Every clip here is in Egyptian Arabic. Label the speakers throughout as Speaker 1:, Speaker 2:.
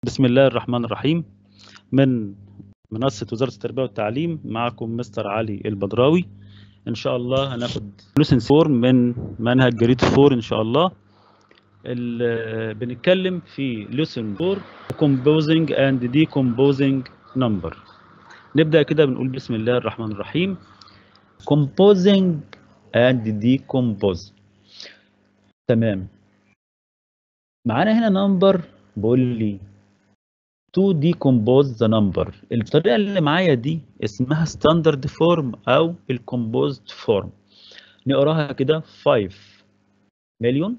Speaker 1: بسم الله الرحمن الرحيم من منصة وزارة التربية والتعليم معكم مستر علي البدراوي إن شاء الله هناخد لوسن 4 من منهج جريد 4 إن شاء الله ال- بنتكلم في لوسن 4 composing and decomposing number نبدأ كده بنقول بسم الله الرحمن الرحيم composing and decompose تمام معانا هنا نمبر بقول لي to decompose the number الطريقة اللي معايا دي اسمها standard form أو ال composed form نقراها كده 5 مليون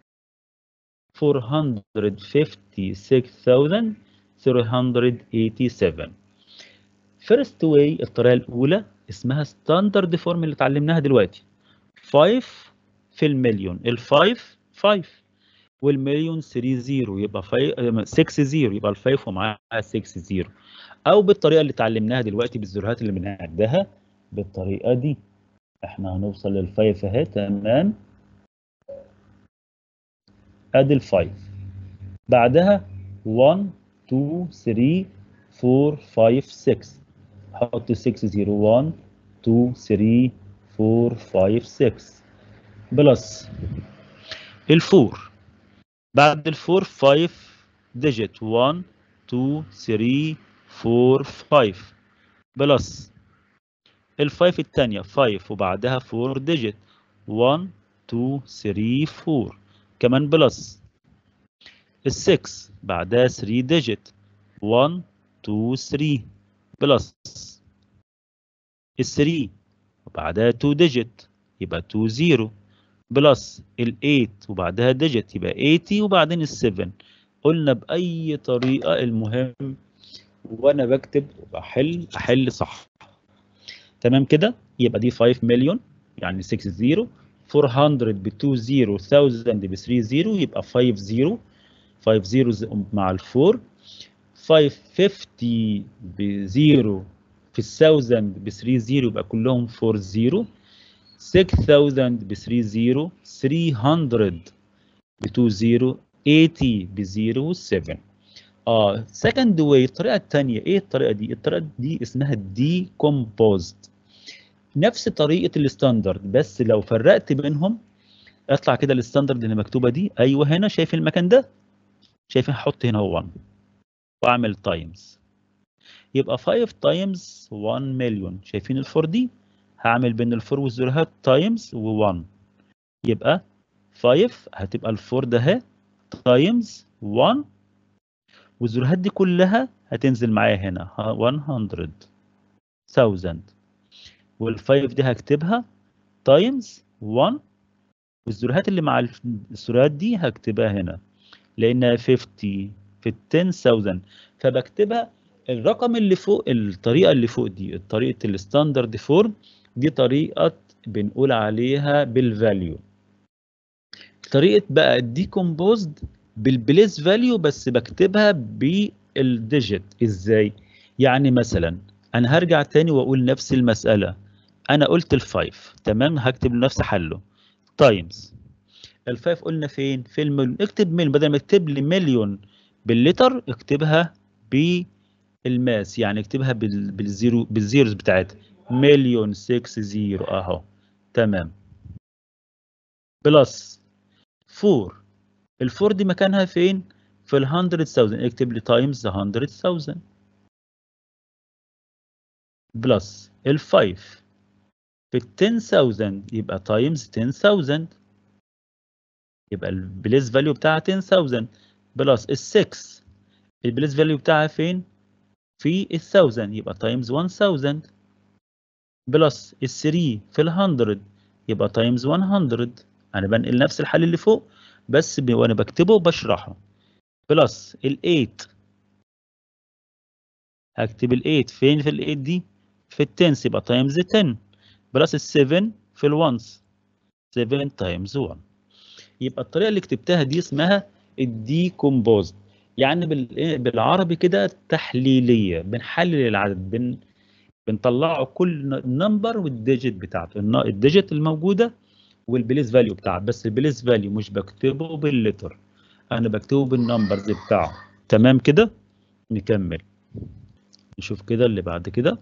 Speaker 1: 456,387 first way الطريقة الأولى اسمها standard form اللي اتعلمناها دلوقتي 5 في المليون ال 5 5 والمليون 3 0 يبقى 6 0 يبقى ال 5 ومعاها 6 0 او بالطريقه اللي اتعلمناها دلوقتي بالزرهات اللي بنعدها بالطريقه دي احنا هنوصل لل 5 اهي تمام ادي ال 5 بعدها 1 2 3 4 5 6 حط 6 0 1 2 3 4 5 6 بلس الفور بعد الفور 5 ديجيت 1 2 3 4 5 بلس الفايف التانية 5 وبعدها 4 ديجيت 1 2 3 4 كمان بلس ال6 بعدها 3 ديجيت 1 2 3 بلس ال3 وبعدها 2 ديجيت يبقى 2 0 بلس ال8 وبعدها ديجيت يبقى 80 وبعدين ال7 قلنا بأي طريقة المهم وأنا بكتب وبحل أحل صح تمام كده يبقى دي 5 مليون يعني 6 0 400 ب 2 0 1000 ب 3 0 يبقى 5 0 5 0 مع ال 4 550 ب 0 في ال 1000 ب 3 0 يبقى كلهم 4 0 6000 ب 3 0 300 ب 2 0 80 ب 0 و 7 اه سكند واي الطريقه الثانيه ايه الطريقه دي الطريقه دي اسمها decomposed نفس طريقه الستاندرد بس لو فرقت بينهم اطلع كده الستاندرد اللي مكتوبه دي ايوه هنا شايف المكان ده شايف هحط هنا 1 واعمل تايمز يبقى 5 تايمز 1 مليون شايفين الفور دي هعمل بين الفور والزرهات تايمز و1 يبقى 5 هتبقى الفور ده اهي تايمز 1 والزرهات دي كلها هتنزل معايا هنا 100,000 والفايف دي هكتبها تايمز 1 والزرهات اللي مع السرعات دي هكتبها هنا لانها 50 في 10000 فبكتبها الرقم اللي فوق الطريقه اللي فوق دي طريقه الستاندرد فورم دي طريقه بنقول عليها بالفاليو طريقه بقى الديكومبوزد بالبليس فاليو بس بكتبها بالديجيت ازاي يعني مثلا انا هرجع تاني واقول نفس المساله انا قلت الفايف تمام هكتب نفس حله تايمز الفايف قلنا فين في المليون اكتب مليون بدل ما تكتب لي مليون باللتر اكتبها بالماس يعني اكتبها بال- بالزيرو بالزيروز بتاعتها مليون 6 زيرو اهو تمام بلس 4 الفور دي مكانها فين في ال 100,000 اكتب لي تايمز 100,000 بلس ال 5 في ال 10,000 يبقى تايمز 10,000 يبقى البليس فاليو بتاعها 10,000 بلس ال 6 البليس فاليو بتاعها فين في ال 1000 يبقى تايمز 1000 بلس ال 3 في ال 100 يبقى تايمز 100 انا بنقل نفس الحل اللي فوق بس ب... وانا بكتبه وبشرحه بلس ال 8 هكتب ال 8 فين في ال 8 دي في ال 10 يبقى تايمز 10 بلس ال 7 في ال 1 7 تايمز 1 يبقى الطريقه اللي كتبتها دي اسمها الديكومبوزد يعني بال... بالعربي كده تحليليه بنحلل العدد بن... بنطلعه كل نمبر والديجيت بتاعته الديجيت الموجوده والبليس فاليو بتاعه بس البليس فاليو مش بكتبه باللتر انا بكتبه بالنمبرز بتاعه تمام كده نكمل نشوف كده اللي بعد كده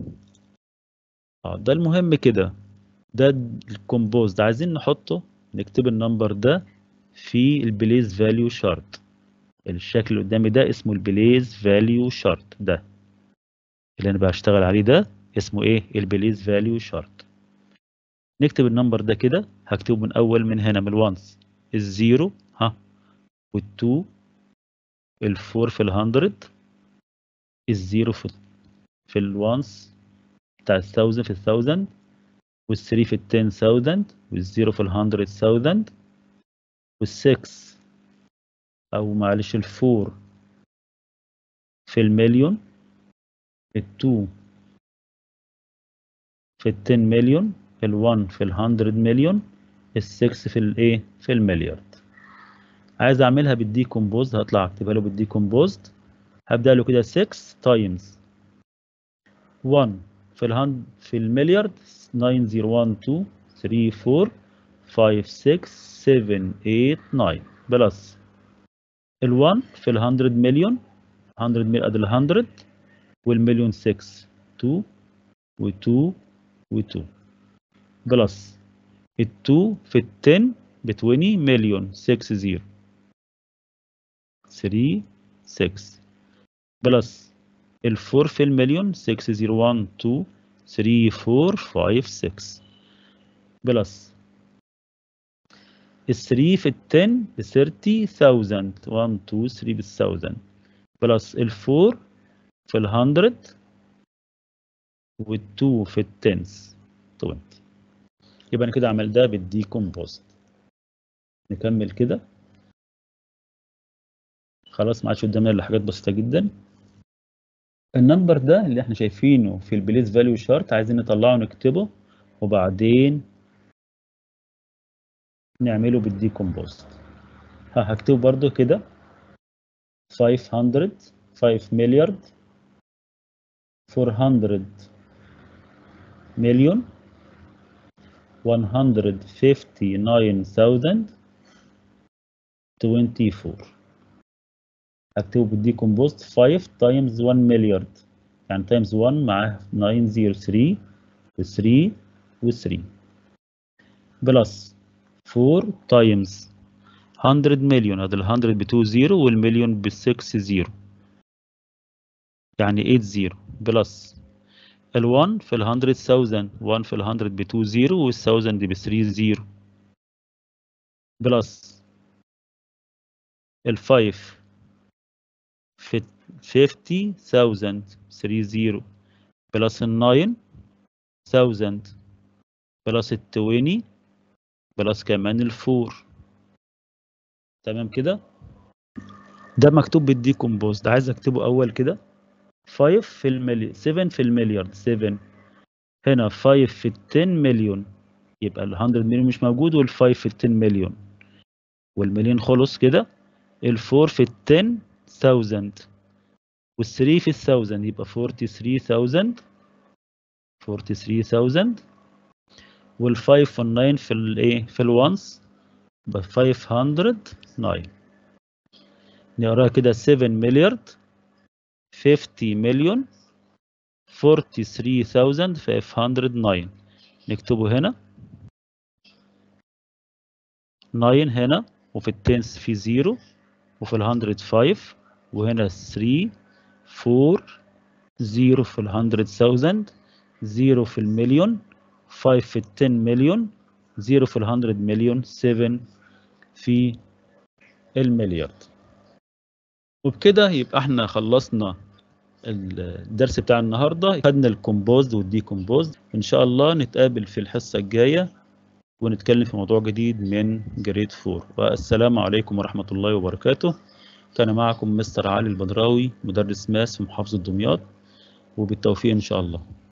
Speaker 1: اه ده المهم كده ده الكومبوزد عايزين نحطه نكتب النمبر ده في البليز فاليو شارت الشكل اللي قدامي ده اسمه البليز فاليو شارت ده اللي انا بشتغل عليه ده اسمه ايه البليز فاليو شارت نكتب النمبر ده كده هكتبه من اول من هنا من الوانس الزيرو ها والتو الفور في الهندرد الزيرو في في الوانس بتاع الثاوزند في الثاوزند والثري في التن ثاوزند والزيرو في الهندرد ثاوزند والسكس او معلش الفور في المليون التو في التن مليون الوان في الهندرد مليون السكس في الايه في المليارد عايز اعملها بالديكومبوزد هطلع اكتبها له بالديكومبوزد هبدا له كده 6 تايمز 1 في الهند في المليارد 9 0 1 2 3 4 5 6 7 8 9 بلس ال1 في ال100 مليون 100 مليون ادي ال100 والمليون 6 2 و2 و2 بلس ال2 في ال10 ب 20 مليون 6 0 3 6 بلس ال4 في المليون 6 0 1 2 3 4 5 6 بلس ال3 في ال10 ب 30000 1 2 3 بالثاوزند بلس ال4 في ال100 وال2 في التنس 20 يبقى انا كده عمل ده بالديكومبوزد نكمل كده خلاص ما عادش قدامنا الا حاجات بسيطه جدا النمبر ده اللي احنا شايفينه في البليس فاليو شارت عايزين نطلعه نكتبه وبعدين نعمله بالديكومبوزد ها هكتبه برضو كده 500 5 مليارد 400 مليون 159024 هكتبه بالديكومبوزد 5 تايمز 1 مليارد يعني تايمز 1 مع 903 و 3 و 3 بلس 4 تايمز 100 مليون هذا ال 100 ب 2 0 والمليون ب 6 0 يعني 8 0 بلس ال 1 في ال 100000 1 في ال 100 ب 2 0 وال 1000 ب 3 0 بلس ال 5 في 50000 3 0 بلس ال 9000 بلس ال 20 بلس كمان الفور تمام كده ده مكتوب بالديكومبوزد عايز اكتبه اول كده 5 في المليون 7 في المليارد 7 هنا 5 في ال 10 مليون يبقى ال 100 مليون مش موجود وال 5 في ال 10 مليون والمليون خلص كده ال 4 في ال 10000 وال 3 في ال 1000 يبقى 43000 43000 وال5 وال9 في الايه في الوانس ب 509 نقراها كده 7 مليارد 50 مليون 43509 نكتبه هنا 9 هنا وفي التنس في 0 وفي ال100 5 وهنا 3 4 0 في ال100,000 0 في المليون 5 في ال 10 مليون 0 في ال 100 مليون 7 في المليارد وبكده يبقى احنا خلصنا الدرس بتاع النهارده خدنا الكومبوزد والديكومبوزد ان شاء الله نتقابل في الحصه الجايه ونتكلم في موضوع جديد من جريد 4 والسلام عليكم ورحمه الله وبركاته كان معكم مستر علي البدراوي مدرس ماس في محافظه دمياط وبالتوفيق ان شاء الله